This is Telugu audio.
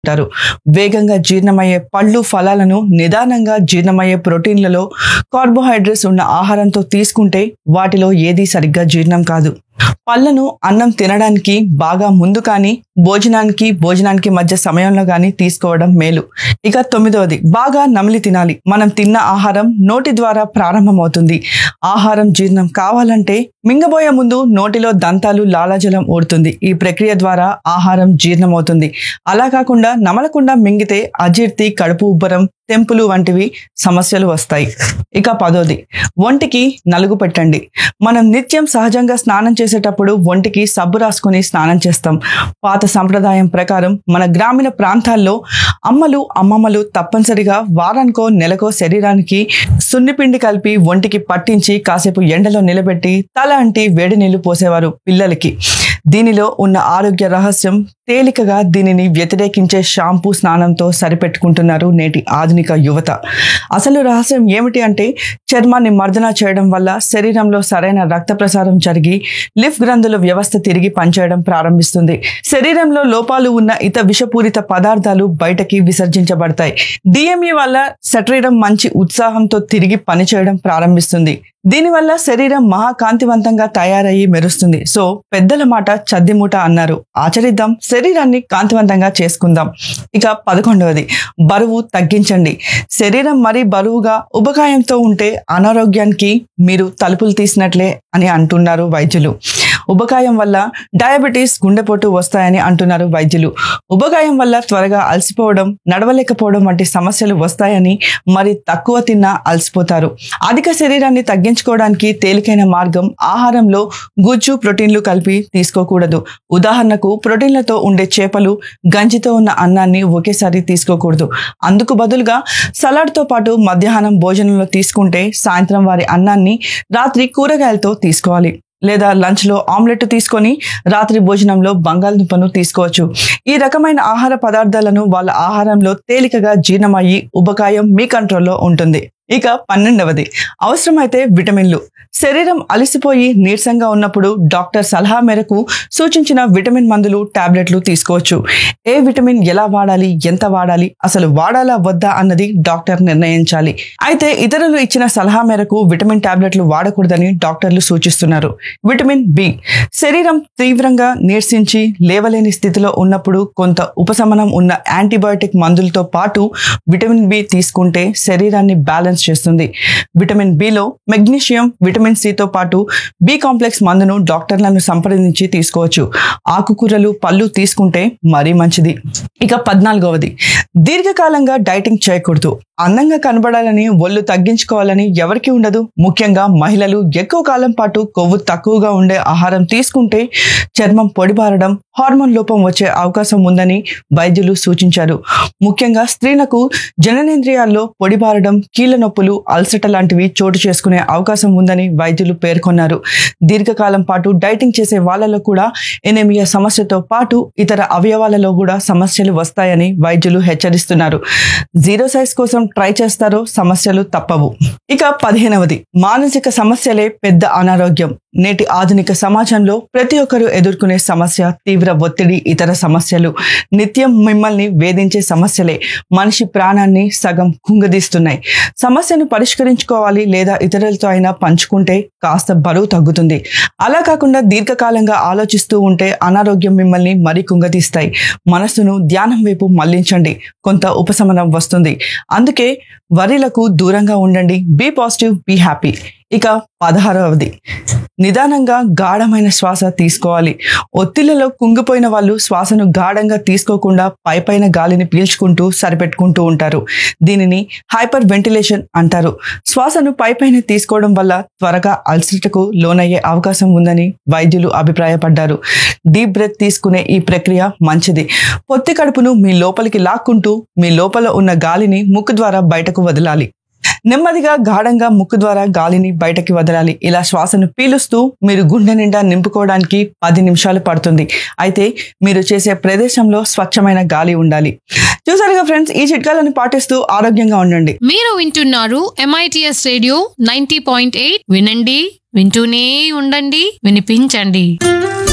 అంటారు వేగంగా జీర్ణమయ్యే పళ్ళు ఫలాలను నిదానంగా జీర్ణమయ్యే ప్రోటీన్లలో కార్బోహైడ్రేట్స్ ఉన్న ఆహారంతో తీసుకుంటే వాటిలో ఏదీ సరిగ్గా జీర్ణం కాదు పళ్ళను అన్నం తినడానికి బాగా ముందు కానీ భోజనానికి భోజనానికి మధ్య సమయంలో కానీ తీసుకోవడం మేలు ఇక తొమ్మిదవది బాగా నమిలి తినాలి మనం తిన్న ఆహారం నోటి ద్వారా ప్రారంభమవుతుంది ఆహారం జీర్ణం కావాలంటే మింగబోయే ముందు నోటిలో దంతాలు లాలాజలం ఊడుతుంది ఈ ప్రక్రియ ద్వారా ఆహారం జీర్ణమవుతుంది అలా కాకుండా నమలకుండా మింగితే అజీర్తి కడుపు ఉబ్బరం తెంపులు వంటివి సమస్యలు వస్తాయి ఇక పదోది ఒంటికి నలుగు పెట్టండి మనం నిత్యం సహజంగా స్నానం చేసేటప్పుడు ఒంటికి సబ్బు రాసుకొని స్నానం చేస్తాం పాత సంప్రదాయం ప్రకారం మన గ్రామీణ ప్రాంతాల్లో అమ్మలు అమ్మమ్మలు తప్పనిసరిగా వారానికో నెలకో శరీరానికి సున్నిపిండి కలిపి ఒంటికి పట్టించి కాసేపు ఎండలో నిలబెట్టి తల అంటి వేడి నీళ్లు పోసేవారు పిల్లలకి దీనిలో ఉన్న ఆరోగ్య రహస్యం తేలికగా దీనిని వ్యతిరేకించే షాంపూ స్నానంతో సరిపెట్టుకుంటున్నారు నేటి ఆధునిక యువత అసలు రహస్యం ఏమిటి అంటే చర్మాన్ని మర్దన చేయడం వల్ల శరీరంలో సరైన రక్త ప్రసారం జరిగి లిఫ్ గ్రంథుల వ్యవస్థ తిరిగి పనిచేయడం ప్రారంభిస్తుంది శరీరంలో లోపాలు ఉన్న ఇత విషపూరిత పదార్థాలు బయటకి విసర్జించబడతాయి డిఎంఈ వల్ల శరీరం మంచి ఉత్సాహంతో తిరిగి పనిచేయడం ప్రారంభిస్తుంది దీనివల్ల శరీరం మహాకాంతివంతంగా తయారయ్యి మెరుస్తుంది సో పెద్దల మాట చద్దిమూట అన్నారు ఆచరిద్దాం శరీరాన్ని కాంతివంతంగా చేసుకుందాం ఇక పదకొండవది బరువు తగ్గించండి శరీరం మరీ బరువుగా ఉబకాయంతో ఉంటే అనారోగ్యానికి మీరు తలుపులు తీసినట్లే అని అంటున్నారు వైద్యులు ఉబకాయం వల్ల డయాబెటీస్ గుండెపోటు వస్తాయని అంటున్నారు వైద్యులు ఉబకాయం వల్ల త్వరగా అలసిపోవడం నడవలేకపోవడం వంటి సమస్యలు వస్తాయని మరి తక్కువ తిన్నా అలసిపోతారు అధిక శరీరాన్ని తగ్గించుకోవడానికి తేలికైన మార్గం ఆహారంలో గుజ్జు ప్రోటీన్లు కలిపి తీసుకోకూడదు ఉదాహరణకు ప్రోటీన్లతో ఉండే చేపలు గంజితో ఉన్న అన్నాన్ని ఒకేసారి తీసుకోకూడదు అందుకు బదులుగా సలాడ్తో పాటు మధ్యాహ్నం భోజనంలో తీసుకుంటే సాయంత్రం వారి అన్నాన్ని రాత్రి కూరగాయలతో తీసుకోవాలి లేదా లంచ్లో ఆమ్లెట్ తీసుకొని రాత్రి భోజనంలో బంగాళదుంపను తీసుకోవచ్చు ఈ రకమైన ఆహార పదార్థాలను వాళ్ళ ఆహారంలో తేలికగా జీర్ణమయ్యి ఉబకాయం మీ కంట్రోల్లో ఉంటుంది ఇక పన్నెండవది అవసరమైతే విటమిన్లు శరీరం అలసిపోయి నీరసంగా ఉన్నప్పుడు డాక్టర్ సలహా మేరకు సూచించిన విటమిన్ మందులు టాబ్లెట్లు తీసుకోవచ్చు ఏ విటమిన్ ఎలా వాడాలి ఎంత వాడాలి అసలు వాడాలా వద్దా అన్నది డాక్టర్ నిర్ణయించాలి అయితే ఇతరులు ఇచ్చిన సలహా మేరకు విటమిన్ టాబ్లెట్లు వాడకూడదని డాక్టర్లు సూచిస్తున్నారు విటమిన్ బి శరీరం తీవ్రంగా నీరసించి లేవలేని స్థితిలో ఉన్నప్పుడు కొంత ఉపశమనం ఉన్న యాంటీబయాటిక్ మందులతో పాటు విటమిన్ బి తీసుకుంటే శరీరాన్ని బ్యాలెన్స్ చేస్తుంది విటమిన్ బిలో మెగ్నీషియం విటమిన్ సితో పాటు బి కాంప్లెక్స్ మందును డాక్టర్లను సంప్రదించి తీసుకోవచ్చు ఆకుకూరలు పళ్ళు తీసుకుంటే మరీ మంచిది ఇక పద్నాలుగవది దీర్ఘకాలంగా డైటింగ్ చేయకూడదు అందంగా కనబడాలని ఒళ్ళు తగ్గించుకోవాలని ఎవరికి ఉండదు ముఖ్యంగా మహిళలు ఎక్కువ కాలం పాటు కొవ్వు తక్కువగా ఉండే ఆహారం తీసుకుంటే చర్మం పొడిబారడం హార్మోన్ లోపం వచ్చే అవకాశం ఉందని వైద్యులు సూచించారు ముఖ్యంగా స్త్రీలకు జననేంద్రియాల్లో పొడిబారడం కీళ్ళ నొప్పులు అల్సట లాంటివి చోటు చేసుకునే అవకాశం ఉందని వైద్యులు పేర్కొన్నారు దీర్ఘకాలం పాటు డైటింగ్ చేసే వాళ్ళలో కూడా ఎనేమియా సమస్యతో పాటు ఇతర అవయవాలలో కూడా సమస్యలు వస్తాయని వైద్యులు హెచ్చరిస్తున్నారు జీరో సైజ్ కోసం ట్రై చేస్తారో సమస్యలు తప్పవు ఇక పదిహేనవది మానసిక సమస్యలే పెద్ద అనారోగ్యం నేటి ఆధునిక సమాజంలో ప్రతి ఒక్కరూ ఎదుర్కొనే సమస్య తీవ్ర ఒత్తిడి ఇతర సమస్యలు నిత్యం మిమ్మల్ని వేధించే సమస్యలే మనిషి ప్రాణాన్ని సగం కుంగదీస్తున్నాయి సమస్యను పరిష్కరించుకోవాలి లేదా ఇతరులతో అయినా పంచుకుంటే కాస్త బరువు తగ్గుతుంది అలా కాకుండా దీర్ఘకాలంగా ఆలోచిస్తూ ఉంటే అనారోగ్యం మిమ్మల్ని మరీ కుంగదీస్తాయి మనస్సును ధ్యానం వైపు మళ్లించండి కొంత ఉపశమనం వస్తుంది అందుకే వరిలకు దూరంగా ఉండండి బీ పాజిటివ్ బీ హ్యాపీ ఇక పదహారవది నిదానంగా గాఢమైన శ్వాస తీసుకోవాలి ఒత్తిళ్లలో కుంగిపోయిన వాళ్ళు శ్వాసను గాఢంగా తీసుకోకుండా పైపైన గాలిని పీల్చుకుంటూ సరిపెట్టుకుంటూ ఉంటారు దీనిని హైపర్ వెంటిలేషన్ అంటారు శ్వాసను పైపైన తీసుకోవడం వల్ల త్వరగా అల్సటకు లోనయ్యే అవకాశం ఉందని వైద్యులు అభిప్రాయపడ్డారు డీప్ బ్రెత్ తీసుకునే ఈ ప్రక్రియ మంచిది పొత్తి కడుపును మీ లోపలికి లాక్కుంటూ మీ లోపల ఉన్న గాలిని ముక్కు ద్వారా బయటకు వదలాలి నెమ్మదిగా గాఢంగా ముక్కు ద్వారా గాలిని బయటకి వదలాలి ఇలా శ్వాసను పీలుస్తూ మీరు గుండె నిండా నింపుకోవడానికి పది నిమిషాలు పడుతుంది అయితే మీరు చేసే ప్రదేశంలో స్వచ్ఛమైన గాలి ఉండాలి చూసారుగా ఫ్రెండ్స్ ఈ చిట్కాలను పాటిస్తూ ఆరోగ్యంగా ఉండండి మీరు వింటున్నారు MITS radio ninety point eight వినండి వింటూనే ఉండండి వినిపించండి